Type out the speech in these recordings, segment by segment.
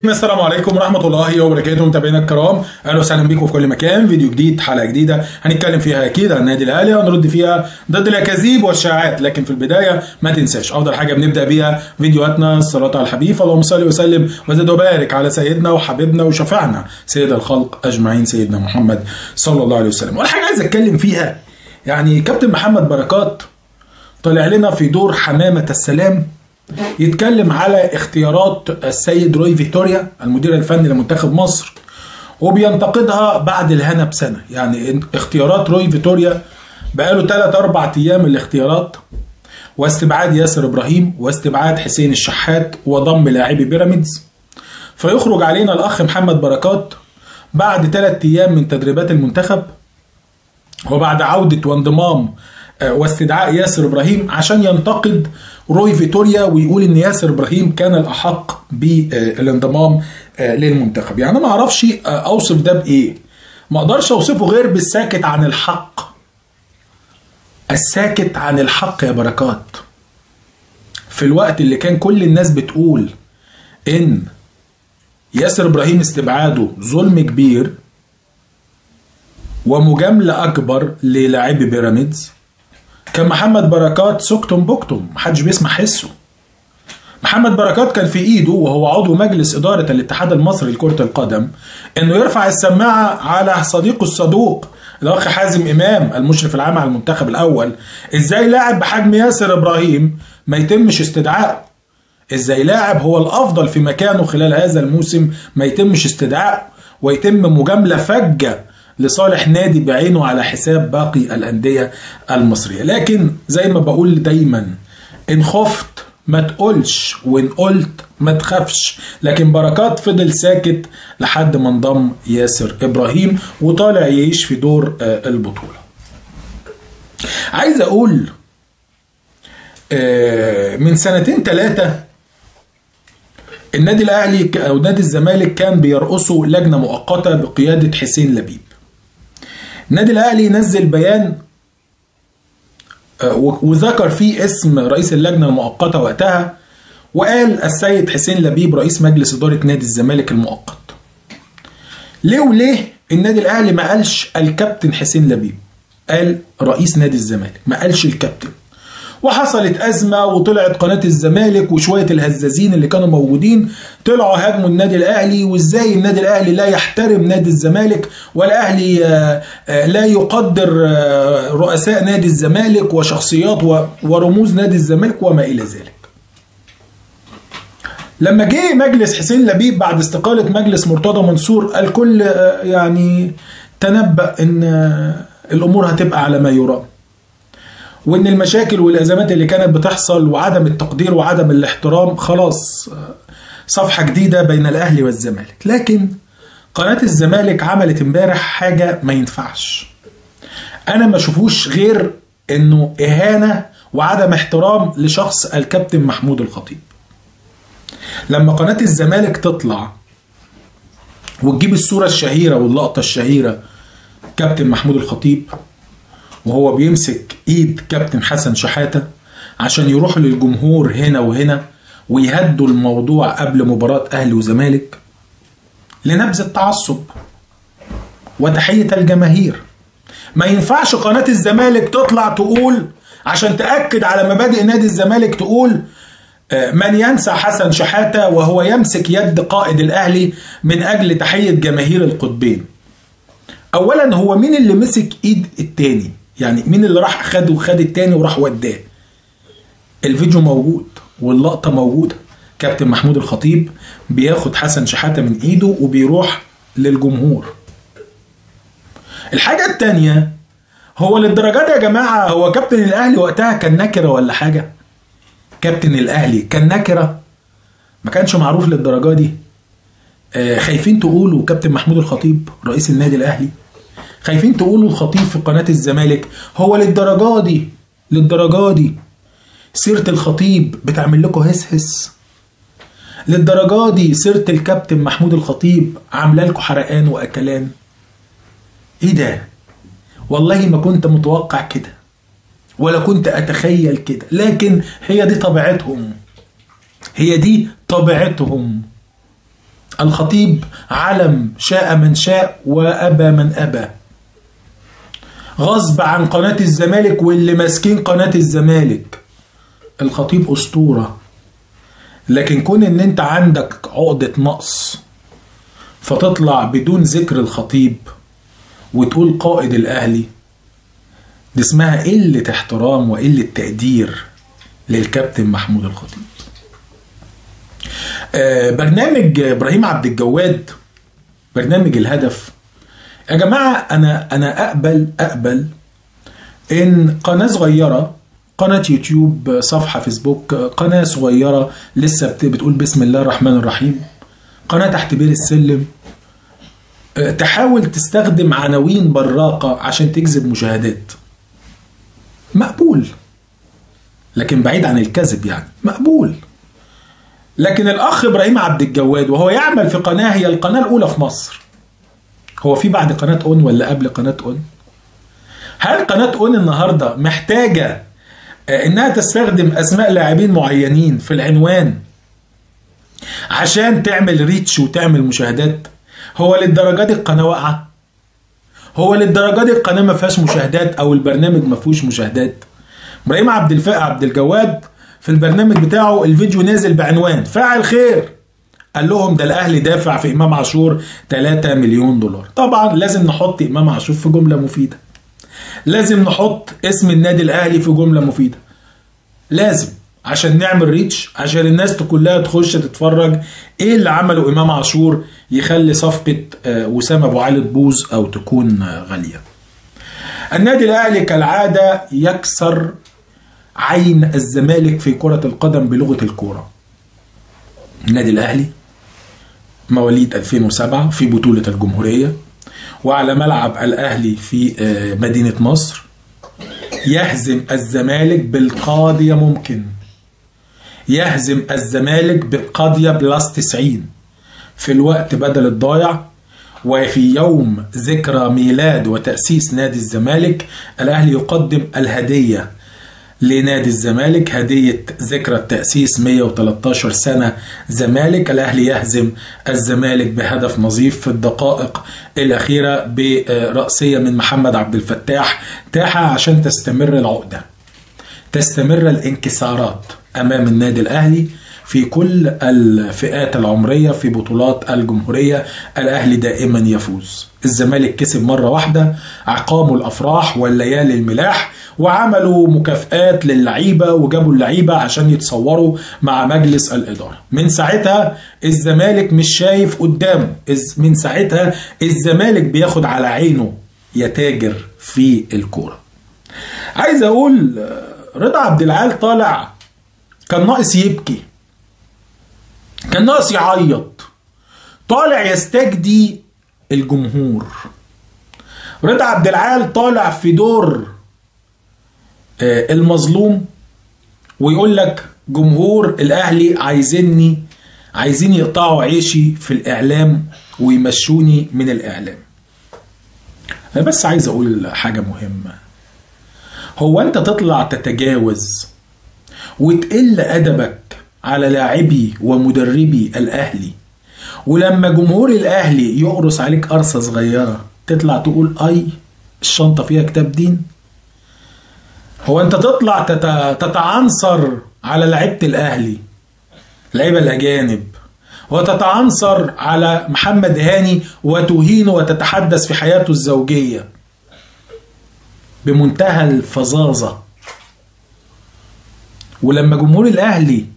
السلام عليكم ورحمة الله وبركاته متابعينا الكرام أهلا وسهلا بكم في كل مكان فيديو جديد حلقة جديدة هنتكلم فيها أكيد عن النادي الأهلي هنرد فيها ضد الأكاذيب والشائعات لكن في البداية ما تنساش أفضل حاجة بنبدأ بيها فيديوهاتنا الصلاة على الحبيب اللهم صل وسلم وزد وبارك على سيدنا وحبيبنا وشفعنا سيد الخلق أجمعين سيدنا محمد صلى الله عليه وسلم ولا حاجة عايز أتكلم فيها يعني كابتن محمد بركات طلع لنا في دور حمامة السلام يتكلم على اختيارات السيد روي فيتوريا المدير الفني لمنتخب مصر وبينتقدها بعد الهنا بسنه يعني اختيارات روي فيتوريا بقاله 3 4 ايام الاختيارات واستبعاد ياسر ابراهيم واستبعاد حسين الشحات وضم لاعبي بيراميدز فيخرج علينا الاخ محمد بركات بعد 3 ايام من تدريبات المنتخب وبعد عوده وانضمام واستدعاء ياسر ابراهيم عشان ينتقد روي فيتوريا ويقول ان ياسر ابراهيم كان الاحق بالانضمام للمنتخب يعني انا ما اعرفش اوصف ده بايه ما اقدرش اوصفه غير بالساكت عن الحق الساكت عن الحق يا بركات في الوقت اللي كان كل الناس بتقول ان ياسر ابراهيم استبعاده ظلم كبير ومجامله اكبر للاعبي بيراميدز كان محمد بركات سكتم بكتم محدش بيسمع حسه محمد بركات كان في ايده وهو عضو مجلس اداره الاتحاد المصري لكره القدم انه يرفع السماعه على صديقه الصدوق الاخ حازم امام المشرف العام على المنتخب الاول ازاي لاعب بحجم ياسر ابراهيم ما يتمش استدعائه ازاي لاعب هو الافضل في مكانه خلال هذا الموسم ما يتمش استدعائه ويتم مجامله فجه لصالح نادي بعينه على حساب باقي الأندية المصرية لكن زي ما بقول دايما إن خفت ما تقولش وإن قلت ما تخافش لكن بركات فضل ساكت لحد ما انضم ياسر إبراهيم وطالع يعيش في دور البطولة عايز أقول من سنتين ثلاثة النادي الأهلي أو نادي الزمالك كان بيرقصوا لجنة مؤقتة بقيادة حسين لبيب النادي الاهلي نزل بيان وذكر فيه اسم رئيس اللجنه المؤقته وقتها وقال السيد حسين لبيب رئيس مجلس اداره نادي الزمالك المؤقت. ليه وليه النادي الاهلي ما قالش الكابتن حسين لبيب؟ قال رئيس نادي الزمالك ما قالش الكابتن. وحصلت أزمة وطلعت قناة الزمالك وشوية الهزازين اللي كانوا موجودين طلعوا هاجموا النادي الأهلي وإزاي النادي الأهلي لا يحترم نادي الزمالك والأهلي لا يقدر رؤساء نادي الزمالك وشخصيات ورموز نادي الزمالك وما إلى ذلك لما جه مجلس حسين لبيب بعد استقالة مجلس مرتضى منصور الكل يعني تنبأ إن الأمور هتبقى على ما يرام وان المشاكل والازمات اللي كانت بتحصل وعدم التقدير وعدم الاحترام خلاص صفحه جديده بين الاهلي والزمالك لكن قناه الزمالك عملت امبارح حاجه ما ينفعش انا ما اشوفوش غير انه اهانه وعدم احترام لشخص الكابتن محمود الخطيب لما قناه الزمالك تطلع وتجيب الصوره الشهيره واللقطه الشهيره كابتن محمود الخطيب وهو بيمسك ايد كابتن حسن شحاته عشان يروح للجمهور هنا وهنا ويهدوا الموضوع قبل مباراة أهلي وزمالك لنبذ التعصب وتحية الجماهير ما ينفعش قناة الزمالك تطلع تقول عشان تأكد على مبادئ نادي الزمالك تقول من ينسى حسن شحاتة وهو يمسك يد قائد الأهلي من أجل تحية جماهير القطبين أولا هو مين اللي مسك إيد التاني يعني مين اللي راح خده وخد التاني وراح وداه الفيديو موجود واللقطة موجودة كابتن محمود الخطيب بياخد حسن شحاتة من ايده وبيروح للجمهور الحاجة التانية هو للدرجات يا جماعة هو كابتن الأهلي وقتها كان نكرة ولا حاجة كابتن الأهلي كان نكرة ما كانش معروف للدرجة دي آه خايفين تقولوا كابتن محمود الخطيب رئيس النادي الأهلي خايفين تقولوا الخطيب في قناة الزمالك هو للدرجة دي للدرجة دي سيرة الخطيب بتعمل لكم هس هس للدرجة دي سيرة الكابتن محمود الخطيب عاملة لكم حرقان وأكلان ايه ده والله ما كنت متوقع كده ولا كنت أتخيل كده لكن هي دي طبيعتهم هي دي طبيعتهم الخطيب علم شاء من شاء وأبى من أبى غصب عن قناة الزمالك واللي ماسكين قناة الزمالك الخطيب أسطورة لكن كون ان انت عندك عقدة نقص فتطلع بدون ذكر الخطيب وتقول قائد الأهلي دي اسمها قلة احترام وقلة تقدير للكابتن محمود الخطيب آه برنامج ابراهيم عبد الجواد برنامج الهدف يا جماعه انا انا اقبل اقبل ان قناه صغيره قناه يوتيوب صفحه فيسبوك قناه صغيره لسه بتقول بسم الله الرحمن الرحيم قناه تحت بير السلم آه تحاول تستخدم عناوين براقه عشان تجذب مشاهدات مقبول لكن بعيد عن الكذب يعني مقبول لكن الاخ ابراهيم عبد الجواد وهو يعمل في قناه هي القناه الاولى في مصر هو في بعد قناه اون ولا قبل قناه اون هل قناه اون النهارده محتاجه انها تستخدم اسماء لاعبين معينين في العنوان عشان تعمل ريتش وتعمل مشاهدات هو للدرجه دي القناه واقعه هو للدرجه دي القناه ما فيهاش مشاهدات او البرنامج ما فيهوش مشاهدات ابراهيم عبد الفاء عبد الجواد في البرنامج بتاعه الفيديو نازل بعنوان فاعل خير قال لهم ده الاهلي دافع في امام عاشور 3 مليون دولار طبعا لازم نحط امام عاشور في جمله مفيده لازم نحط اسم النادي الاهلي في جمله مفيده لازم عشان نعمل ريتش عشان الناس كلها تخش تتفرج ايه اللي عمله امام عاشور يخلي صفقه وسام ابو علي تبوظ او تكون غاليه النادي الاهلي كالعاده يكسر عين الزمالك في كرة القدم بلغة الكورة النادي الأهلي مواليد 2007 في بطولة الجمهورية وعلى ملعب الأهلي في مدينة مصر يهزم الزمالك بالقاضية ممكن يهزم الزمالك بالقاضية بلس 90 في الوقت بدل الضايع وفي يوم ذكرى ميلاد وتأسيس نادي الزمالك الأهلي يقدم الهدية لنادي الزمالك هدية ذكرى التأسيس 113 سنة زمالك الأهلي يهزم الزمالك بهدف نظيف في الدقائق الأخيرة برأسية من محمد عبد الفتاح تاحة عشان تستمر العقدة تستمر الانكسارات أمام النادي الأهلي في كل الفئات العمرية في بطولات الجمهورية الأهلي دائما يفوز الزمالك كسب مرة واحدة عقاموا الأفراح والليالي الملاح وعملوا مكافآت للعيبة وجابوا اللعيبة عشان يتصوروا مع مجلس الإدارة من ساعتها الزمالك مش شايف قدامه من ساعتها الزمالك بياخد على عينه يتاجر في الكورة عايز أقول رضا عبد العال طالع كان ناقص يبكي كان ناقص يعيط طالع يستجدي الجمهور رضا عبد العال طالع في دور المظلوم ويقول لك جمهور الاهلي عايزيني عايزين يقطعوا عيشي في الاعلام ويمشوني من الاعلام انا بس عايز اقول حاجه مهمه هو انت تطلع تتجاوز وتقل ادبك على لاعبي ومدربي الاهلي ولما جمهور الاهلي يقرص عليك قرصه صغيره تطلع تقول اي الشنطه فيها كتاب دين هو انت تطلع تتعنصر على لعيبه الاهلي لعيبه الاجانب وتتعنصر على محمد هاني وتهينه وتتحدث في حياته الزوجيه بمنتهى الفظاظه ولما جمهور الاهلي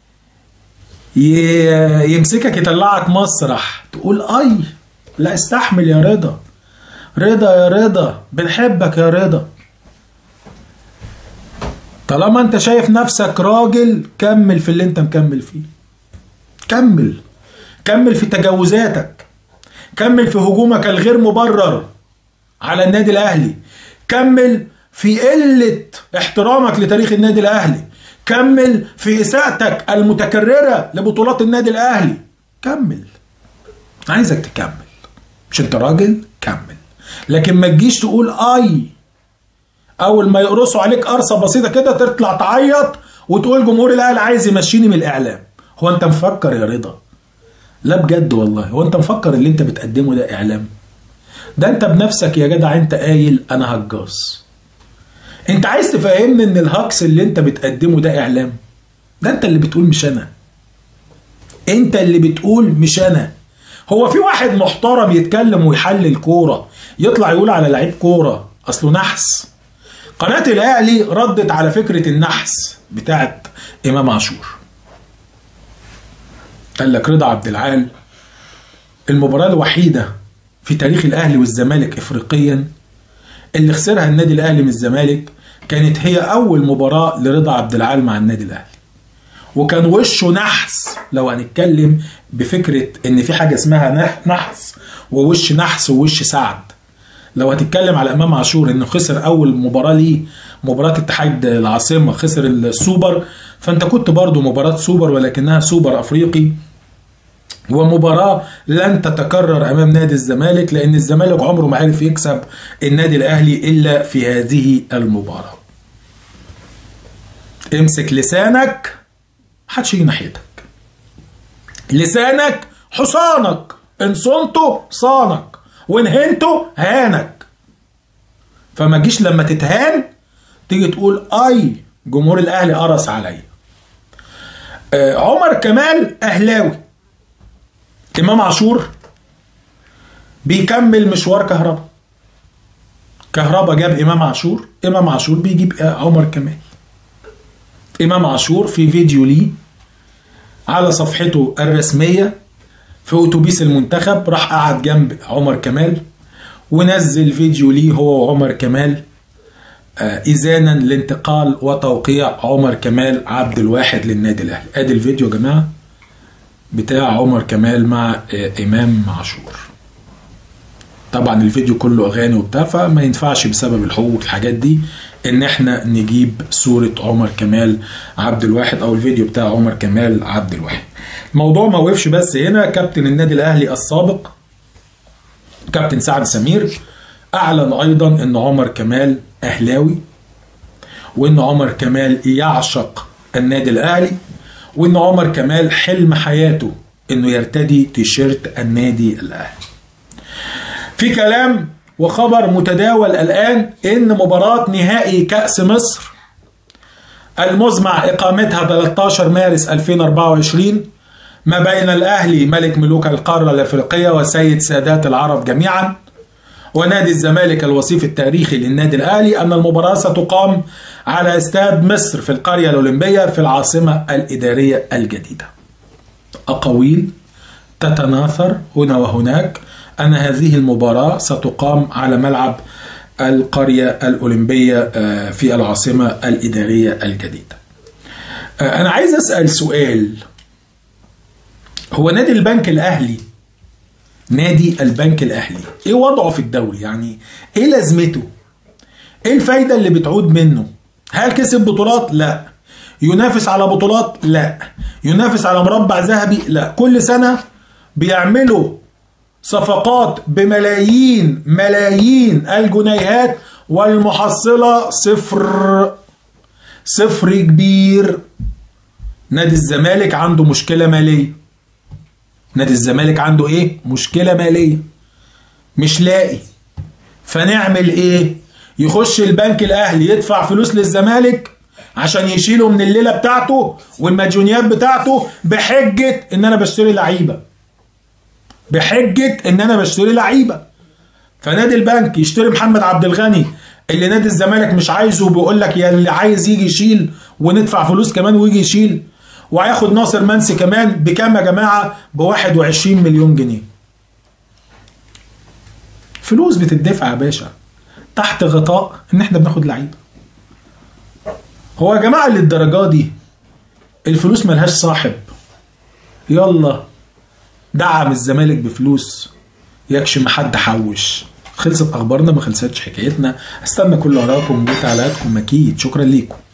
يمسكك يطلعك مسرح تقول اي لا استحمل يا رضا رضا يا رضا بنحبك يا رضا طالما انت شايف نفسك راجل كمل في اللي انت مكمل فيه كمل كمل في تجاوزاتك كمل في هجومك الغير مبرر على النادي الاهلي كمل في قلة احترامك لتاريخ النادي الاهلي كمل في اساءتك المتكررة لبطولات النادي الاهلي كمل عايزك تكمل مش انت راجل كمل لكن ما تجيش تقول اي اول ما يقرصوا عليك قرصه بسيطه كده تطلع تعيط وتقول جمهور الاهلي عايز يمشيني من الاعلام هو انت مفكر يا رضا لا بجد والله هو انت مفكر اللي انت بتقدمه ده اعلام ده انت بنفسك يا جدع انت قايل انا هجاص انت عايز تفهمني ان الهكس اللي انت بتقدمه ده اعلام ده انت اللي بتقول مش انا انت اللي بتقول مش انا هو في واحد محترم يتكلم ويحلل كوره يطلع يقول على لعيب كوره اصله نحس قناه الاهلي ردت على فكره النحس بتاعت امام عاشور قال لك رضا عبد العال المباراه الوحيده في تاريخ الاهلي والزمالك افريقيا اللي خسرها النادي الاهلي من الزمالك كانت هي اول مباراه لرضا عبد العال مع النادي الاهلي وكان وشه نحس لو هنتكلم بفكره ان في حاجه اسمها نحس ووش نحس ووش سعد لو هتتكلم على امام عاشور انه خسر اول مباراه ليه مباراه اتحاد العاصمه خسر السوبر فانت كنت برضو مباراه سوبر ولكنها سوبر افريقي ومباراة لن تتكرر أمام نادي الزمالك لأن الزمالك عمره ما عرف يكسب النادي الأهلي إلا في هذه المباراة امسك لسانك محدش يجي ناحيتك لسانك حصانك إن صنته صانك وإن هنته هانك فما تجيش لما تتهان تيجي تقول أي جمهور الأهلي قرص عليا آه عمر كمال أهلاوي امام عاشور بيكمل مشوار كهربا كهربا جاب امام عاشور امام عاشور بيجيب عمر كمال امام عاشور في فيديو ليه على صفحته الرسميه في اتوبيس المنتخب راح قعد جنب عمر كمال ونزل فيديو ليه هو وعمر كمال اذانا لانتقال وتوقيع عمر كمال عبد الواحد للنادي الاهلي ادي الفيديو يا جماعه بتاع عمر كمال مع امام عاشور طبعا الفيديو كله اغاني وبتاع فما ينفعش بسبب الحقوق والحاجات دي ان احنا نجيب صورة عمر كمال عبد الواحد او الفيديو بتاع عمر كمال عبد الواحد الموضوع ما وقفش بس هنا كابتن النادي الاهلي السابق كابتن سعد سمير اعلن ايضا ان عمر كمال اهلاوي وان عمر كمال يعشق النادي الاهلي وان عمر كمال حلم حياته انه يرتدي تيشيرت النادي الاهلي في كلام وخبر متداول الان ان مباراة نهائي كأس مصر المزمع اقامتها 13 مارس 2024 ما بين الاهلي ملك ملوك القارة الافريقية وسيد سادات العرب جميعا ونادي الزمالك الوصيف التاريخي للنادي الاهلي ان المباراة ستقام على استاد مصر في القرية الأولمبية في العاصمة الإدارية الجديدة أقاويل تتناثر هنا وهناك أن هذه المباراة ستقام على ملعب القرية الأولمبية في العاصمة الإدارية الجديدة أنا عايز أسأل سؤال هو نادي البنك الأهلي نادي البنك الأهلي إيه وضعه في الدوري يعني إيه لازمته إيه الفايدة اللي بتعود منه هل كسب بطولات؟ لا. ينافس على بطولات؟ لا. ينافس على مربع ذهبي؟ لا. كل سنة بيعملوا صفقات بملايين ملايين الجنيهات والمحصلة صفر صفر كبير نادي الزمالك عنده مشكلة مالية نادي الزمالك عنده ايه؟ مشكلة مالية مش لاقي فنعمل ايه؟ يخش البنك الاهلي يدفع فلوس للزمالك عشان يشيله من الليله بتاعته والمديونيات بتاعته بحجه ان انا بشتري لعيبه بحجه ان انا بشتري لعيبه فنادي البنك يشتري محمد عبد الغني اللي نادي الزمالك مش عايزه وبيقول لك يا اللي عايز يجي يشيل وندفع فلوس كمان ويجي يشيل وهياخد ناصر منسي كمان بكام يا جماعه ب 21 مليون جنيه فلوس بتدفع يا باشا تحت غطاء ان احنا بناخد لعيبه هو يا جماعه للدرجه دي الفلوس ملهاش صاحب يلا دعم الزمالك بفلوس يكش ما حد حوش خلصت اخبارنا ما خلصتش حكايتنا استنى كل ارائكم وتعليقاتكم اكيد شكرا ليكم